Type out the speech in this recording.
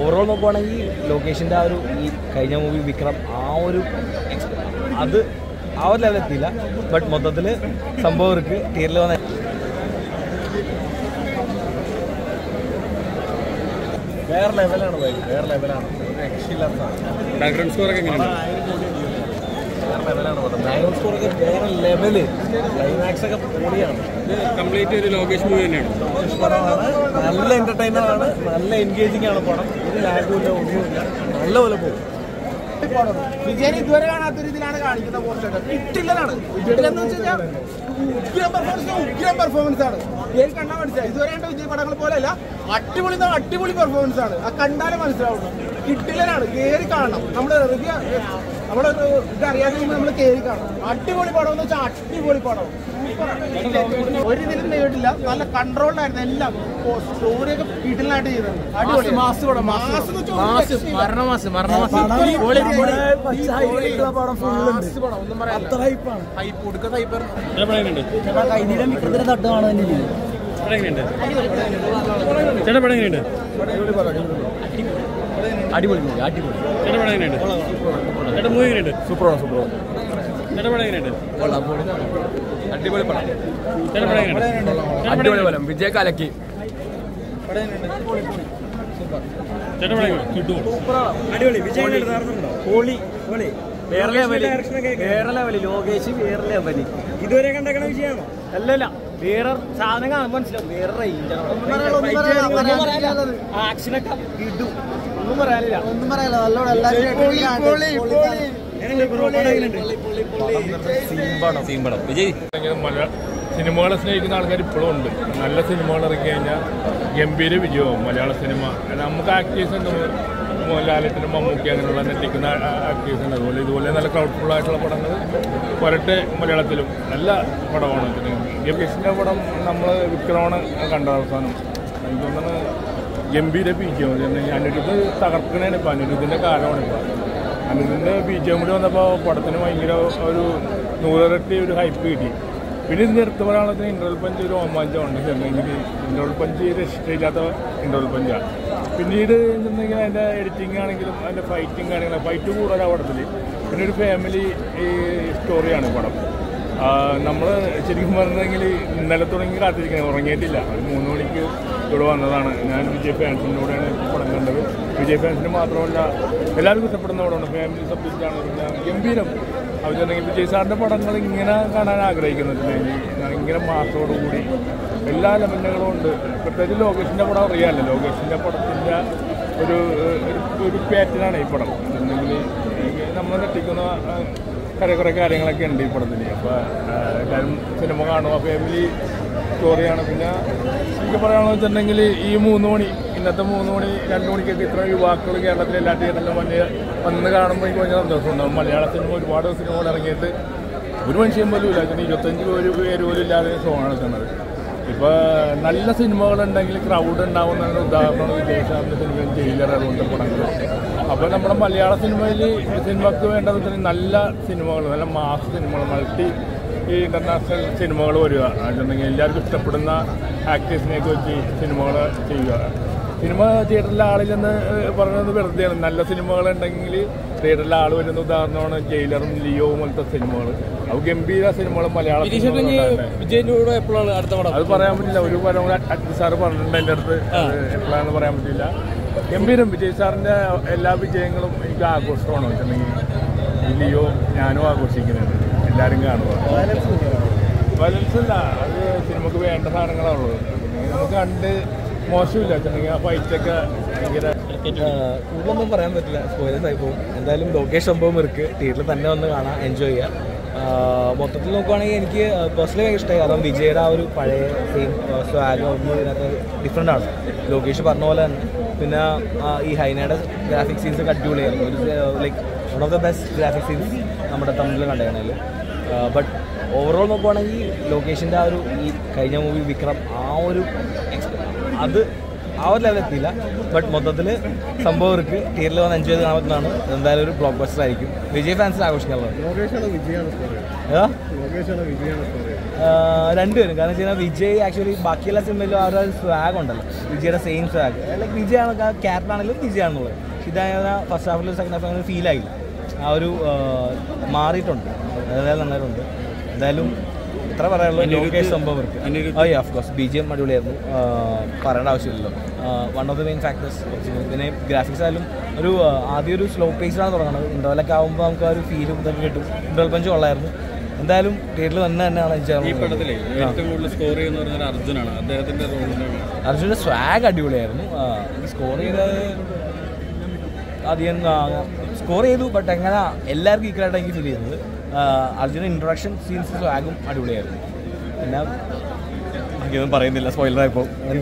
Overall നോക്കുവാണെങ്കിൽ ലൊക്കേഷൻ്റെ ആ ഒരു ഈ കഴിഞ്ഞ മൂവി വിക്രം ആ ഒരു ex- അത് ആ ഒരു ലെവൽ എത്തിയില്ല ബട്ട് മൊത്തത്തിൽ സംഭവം ഇருக்கு തിയേറ്ററിൽ വന്ന വേറെ ലെവലാണ് പോയി വേറെ ലെവലാണ് രക്ഷയില്ലാത്തതാണ് ബാക്ക്ഗ്രൗണ്ട് സ്കോർ ഒക്കെ എങ്ങനെയുണ്ട് വേറെ ലെവലാണ് പടം ബാക്ക്ഗ്രൗണ്ട് സ്കോറൊക്കെ വേറെ ലെവല് ക്ലൈമാക്സ് ഒക്കെ പൊളിയാണ് ഇത് കംപ്ലീറ്റ് ഒരു ലോകേഷ് മൂവി തന്നെയാണ് പടമാണ് നല്ല എന്റർടൈനർ ആണ് നല്ല എൻഗേജിങ് ആണ് പടം ഒരു ലാഗും ഇല്ല ഒന്നുമില്ല നല്ല പോലെ പോകും വിജയൻ ഇതുവരെ കാണാത്ത രീതിയിലാണ് കാണിക്കുന്ന പോസ്റ്റർ ഇട്ടില്ലനാണ് ഇട്ടില്ലെന്ന് വെച്ച് കഴിഞ്ഞാൽ ഉഗ്രം പെർഫോമൻസ് ഉഗ്രം പെർഫോമൻസ് ആണ് വിജയൻ കണ്ടാൽ മനസ്സിലായി ഇതുവരെ കണ്ട വിജയ് പടങ്ങൾ പോലെയല്ല അടിപൊളി എന്ന് പറഞ്ഞാൽ അടിപൊളി പെർഫോമൻസ് ആണ് ആ കണ്ടാലേ മനസ്സിലാവുള്ളൂ ഇട്ടില്ലനാണ് കയറി കാണണം നമ്മൾ റിവ്യൂ നമ്മള് ഇത് അറിയാതെ നമ്മൾ കയറി കാണണം അടിപൊളി പടം എന്ന് വെച്ചാൽ അടിപൊളി പടം ഒരു ഇതിലും നേരിട്ടില്ല നല്ല കൺട്രോൾഡ് ആയിരുന്നു എല്ലാം സ്റ്റോറിയൊക്കെ വീട്ടിലായിട്ട് ചെയ്തിട്ടുണ്ട് അടിപൊളി മാസ് പടം മാസ് മരണമാസ് മരണമാസ് ഒന്നും പറയാനില്ല ഹൈപ്പ് കൊടുക്കുന്ന ഹൈപ്പ് ചേട്ടാ പടം എങ്ങനെയുണ്ട് പടം എങ്ങനെയുണ്ട് ചേട്ടാ പടം എങ്ങനെയുണ്ട് അടിപൊളി മൂവി അടിപൊളി ചേട്ടാ പടം എങ്ങനെയുണ്ട് ചേട്ടാ മൂവി എങ്ങനെയുണ്ട് സൂപ്പറാണ് സൂപ്പറാണ് ചേട്ടാ പടം എങ്ങനെയുണ്ട് അടിപൊളി പടം ചേട്ടാ പടം എങ്ങനെയുണ്ട് ചേട്ടാ പടം എങ്ങനെയുണ്ട്? പടം വിജയ് കലക്കി ചേട്ടാ പടം എങ്ങനെയുണ്ട് പൊളി പൊളി വേറെ ലെവല് വേറെ ലെവല് ലോകേഷ് വേറെ ലെവല് ഇതുവരെ കണ്ടേക്കണ വിഷയമാണോ അല്ലല്ല വേറെ സാധനം കാണുമ്പോൾ മനസ്സിലാവും വേറെ റേഞ്ചാണ് ആക്ഷനൊക്കെ ഇടും ഒന്നും പറയാനില്ല ഒന്നും പറയാനില്ല സീമ്പടം സീമ്പടം വിജയ് മല സിനിമകളെ സ്നേഹിക്കുന്ന ആൾക്കാർ ഇപ്പോഴും ഉണ്ട് നല്ല സിനിമകൾ ഇറങ്ങി കഴിഞ്ഞാൽ ഗംഭീര വിജയവും മലയാള സിനിമ കാരണം നമുക്ക് ആക്ടേഴ്സ് ഉണ്ട് ലാലേട്ടനും മമ്മൂക്കി അങ്ങനെയുള്ള നെറ്റിക്കുന്ന ആക്ടേഴ്സ് ഉണ്ട് അതുപോലെ ഇതുപോലെ നല്ല ക്രൗഡ്ഫുൾ ആയിട്ടുള്ള പടങ്ങൾ വരട്ടെ മലയാളത്തിലും നല്ല പടമാണ് ഗംഭീഷിൻ്റെ പടം നമ്മൾ വിക്രമാണ് കണ്ട അവസാനം എനിക്ക് തോന്നുന്നത് ഗംഭീര ബീജം അനിരുദ്ധ് തകർക്കണേണ് ഇപ്പം അനിരുദ്ധിൻ്റെ കാലമാണ് ഇപ്പം അനിരുദ്ധിൻ്റെ ബീജം കൂടി വന്നപ്പോൾ പടത്തിന് ഭയങ്കര ഒരു നൂറിരട്ടി ഒരു ഹൈപ്പ് കിട്ടി പിന്നെ ഇതിൻ്റെ അടുത്ത് പറയാനുള്ളത് ഇൻ്റർവൽ പഞ്ച് ഒരു രോമാഞ്ചമുണ്ട് ചെന്നെങ്കിൽ ഇൻ്റർവൽ പഞ്ച് രക്ഷില്ലാത്ത ഇൻ്റർവൽ പഞ്ചാണ് പിന്നീട് എന്തെങ്കിൽ അതിൻ്റെ എഡിറ്റിംഗ് ആണെങ്കിലും അതിൻ്റെ ഫൈറ്റിംഗ് ആണെങ്കിലും ഫൈറ്റ് കൂടുതലാണ് പടത്തിൽ പിന്നെ ഒരു ഫാമിലി സ്റ്റോറിയാണ് പടം നമ്മൾ ശരിക്കും പറഞ്ഞെങ്കിൽ ഇന്നലെ തുടങ്ങി കാത്തിരിക്കുന്നത് ഉറങ്ങിയിട്ടില്ല ഒരു മൂന്ന് മണിക്ക് ഇവിടെ വന്നതാണ് ഞാൻ വിജയ് ഫാൻസിൻ്റെ കൂടെയാണ് ഇപ്പോൾ പടം കണ്ടത് വിജയ് ഫാൻസിന് മാത്രമല്ല എല്ലാവർക്കും ഇഷ്ടപ്പെടുന്ന പടമാണ് ഫാമിലി സബ്ജക്റ്റാണ് പിന്നെ ഗംഭീരം അവരുണ്ടെങ്കിൽ വിജയ് സാറിൻ്റെ പടങ്ങൾ ഇങ്ങനെ കാണാൻ ആഗ്രഹിക്കുന്നുണ്ടെങ്കിൽ ഇങ്ങനെ മാസത്തോടുകൂടി എല്ലാ ലെവലുകളും ഉണ്ട് പ്രത്യേകിച്ച് ലോകേഷിൻ്റെ പടം അറിയാമല്ലോ ലോകേഷിൻ്റെ പടത്തിൻ്റെ ഒരു ഒരു- ഒരു പാറ്റേണാണ് ഈ പടം എന്നുണ്ടെങ്കിൽ നമ്മൾ നെട്ടിക്കുന്ന ആ, കുറെ കുറേ കാര്യങ്ങളൊക്കെ ഉണ്ട് ഈ പടത്തിൽ അപ്പോൾ എല്ലാവരും സിനിമ കാണുക ഫാമിലി സ്റ്റോറിയാണ് പിന്നെ എനിക്ക് പറയാണെന്ന് വെച്ചിട്ടുണ്ടെങ്കിൽ ഈ മൂന്ന് മണി ഇന്നത്തെ മൂന്ന് മണി രണ്ട് മണിക്കൊക്കെ ഇത്ര യുവാക്കൾ കേരളത്തിലെ എല്ലാ തിയേറ്ററിലും വന്ന് വന്ന് കാണുമ്പോൾ എനിക്ക് ഭയങ്കര സന്തോഷമുണ്ടാകും മലയാള സിനിമ ഒരുപാട് സിനിമകൾ ഇറങ്ങിയിട്ട് ഒരു മനുഷ്യൻ പോലും ഇല്ല പിന്നെ ഇരുപത്തഞ്ച് പേര് പേര് പോലും ഇല്ലാതെ സോങ്ങാണ് നടത്തുന്നത് ഇപ്പോൾ നല്ല സിനിമകളുണ്ടെങ്കിൽ ക്രൗഡ് ഉണ്ടാവുന്നതിന് ഉദാഹരണമാണ് വിജയസാറിൻ്റെ സിനിമയിൽ ജയിലർ അതുപോലത്തെ പടങ്ങൾ അപ്പോൾ നമ്മുടെ മലയാള സിനിമയിൽ സിനിമക്ക് വേണ്ടത് വെച്ചാൽ നല്ല സിനിമകൾ നല്ല മാസ് സിനിമകൾ മൾട്ടി ഈ ഇൻ്റർനാഷണൽ സിനിമകൾ വരിക അതുണ്ടെങ്കിൽ എല്ലാവർക്കും ഇഷ്ടപ്പെടുന്ന ആക്ടേഴ്സിനെയൊക്കെ വെച്ച് സിനിമകൾ ചെയ്യുക സിനിമ തിയേറ്ററിലെ ആളിൽ നിന്ന് പറയുന്നത് വെറുതെയാണ് നല്ല സിനിമകളുണ്ടെങ്കിൽ തിയേറ്ററിലെ ആൾ വരുന്ന ഉദാഹരണമാണ് ജയിലറും ലിയോവും പോലത്തെ സിനിമകൾ അത് ഗംഭീര സിനിമകൾ മലയാള സിനിമകളുണ്ടാകട്ടെ വിജയന്റെ കൂടെ എപ്പോഴാണ് അടുത്ത പടം അത് പറയാൻ പറ്റില്ല ഒരു പരം കൂടെ അജിത് സാറ് പറഞ്ഞിട്ടുണ്ട് എൻ്റെ അടുത്ത് അത് എപ്പോഴാണെന്ന് പറയാൻ പറ്റില്ല ഗംഭീരം വിജയ് സാറിൻ്റെ എല്ലാ വിജയങ്ങളും എനിക്ക് ആഘോഷമാണ് വെച്ചിട്ടുണ്ടെങ്കിൽ ഈ ലിയോ ഞാനും ആഘോഷിക്കുന്നുണ്ട് എല്ലാവരും കാണുക വയലൻസ് അല്ല അത് സിനിമക്ക് വേണ്ട സാധനങ്ങളാണ് ഉള്ളത് നമുക്ക് കണ്ട് മോശമില്ല വെച്ചിട്ടുണ്ടെങ്കിൽ ആ ഫൈറ്റൊക്കെ ഭയങ്കര കൂടുതലൊന്നും പറയാൻ പറ്റില്ല സ്പോയിലേഴ്സ് ആയി പോകും എന്തായാലും ലോകേഷ് സംഭവം ഇருக்கு തിയേറ്ററിൽ തന്നെ വന്ന് കാണാം എൻജോയ് ചെയ്യാം ആഹ് മൊത്തത്തിൽ നോക്കുവാണെങ്കിൽ എനിക്ക് പേഴ്സണലി ഭയങ്കര ഇഷ്ടമായി കാരണം വിജയുടെ ആ ഒരു പഴയ സെയിം സ്വാഗം ഒന്നും ഇതിനകത്ത് ഡിഫറെൻ്റ് ആണ് ലോകേഷ് പറഞ്ഞ പോലെ തന്നെ പിന്നെ ആ ഈ ഹൈനയുടെ ഗ്രാഫിക് സീൻസ് ഒക്കെ അടിപൊളിയായിരുന്നു ഒരു like one of the best graphic scenes നമ്മുടെ തമിഴിൽ കണ്ടേക്കണേൽ ബട്ട് ഓവറോൾ നോക്കുവാണെങ്കിൽ ലോകേഷിൻ്റെ ആ ഒരു ഈ കഴിഞ്ഞ മൂവി വിക്രം ആ ഒരു ex- അത് ആ ഒരു ലെവൽ എത്തിയില്ല ബട്ട് മൊത്തത്തിൽ സംഭവം ഇருக்கு തിയേറ്ററിൽ വന്ന് എൻജോയ് ചെയ്ത് കാണാൻ പറ്റുന്നതാണ് എന്തായാലും ഒരു ബ്ലോക്ക് ബസ്റ്റർ ആയിരിക്കും വിജയ് ഫാൻസിന് ആഘോഷിക്കാനുള്ളത് ലോകേഷാണ് വിജയാണ് സ്റ്റോറി ഏതാ ലോകേഷാണ് വിജയാണ് സ്റ്റോറി രണ്ടുപേരും കാരണം വെച്ച് കഴിഞ്ഞാൽ വിജയ് ആക്ച്വലി ബാക്കിയെല്ലാ സിനിമയിലും ആ ഒരു സ്വാഗ് ഉണ്ടല്ലോ വിജയുടെ സെയിം സ്വാഗ് ലൈക്ക് വിജയ് ആണ് ക്യാരക്ടർ ആണെങ്കിലും വിജയ് ആണെന്നുള്ളത് ഇതായ ഫസ്റ്റ് ഹാഫിലും സെക്കൻഡ് ഹാഫിലും അങ്ങനെ ഫീൽ ആയില്ല ആ ഒരു ആ, മാറിയിട്ടുണ്ട് അതായത് നന്നായിട്ടുണ്ട് എന്തായാലും ഇത്ര പറയാനുള്ളൂ ലോകേഷ് സംഭവർക്ക് അയ്യോ of course B G M അടിപൊളിയായിരുന്നു ആ, പറയേണ്ട ആവശ്യമില്ലല്ലോ one of the main factors പിന്നെ ഗ്രാഫിക്സ് ആയാലും ഒരു ആ, ആദ്യം ഒരു സ്ലോ പേസിലാണ് തുടങ്ങുന്നത് ഇൻ്റർവലൊക്കെ ആകുമ്പോൾ നമുക്ക് ആ ഒരു ഫീലും ഇതൊക്കെ കിട്ടും ഇൻ്റർവൽ പഞ്ച് കൊള്ളായിരുന്നു എന്തായാലും തിയേറ്ററിൽ തന്നെ തന്നെയാണ് ഈ പടത്തിലെ ഏറ്റവും കൂടുതൽ സ്കോർ ചെയ്യുന്ന പറഞ്ഞാൽ അർജുനാണ് അദ്ദേഹത്തിന്റെ റോളിന്റെ അർജുൻ്റെ സ്വാഗ് അടിപൊളിയായിരുന്നു ആ, ഈ സ്കോർ ചെയ്തത് അധികം സ്കോർ ചെയ്തു ബട്ട് എങ്ങനെ എല്ലാവർക്കും ഈക്വലായിട്ട് എനിക്ക് ഫീൽ ചെയ്യുന്നത് അർജുന ഇൻട്രൊഡക്ഷൻ സീൻസ് സ്വാഗും അടിപൊളിയായിരുന്നു പിന്നെ എനിക്കൊന്നും പറയുന്നില്ല സ്പോയിലറായപ്പോൾ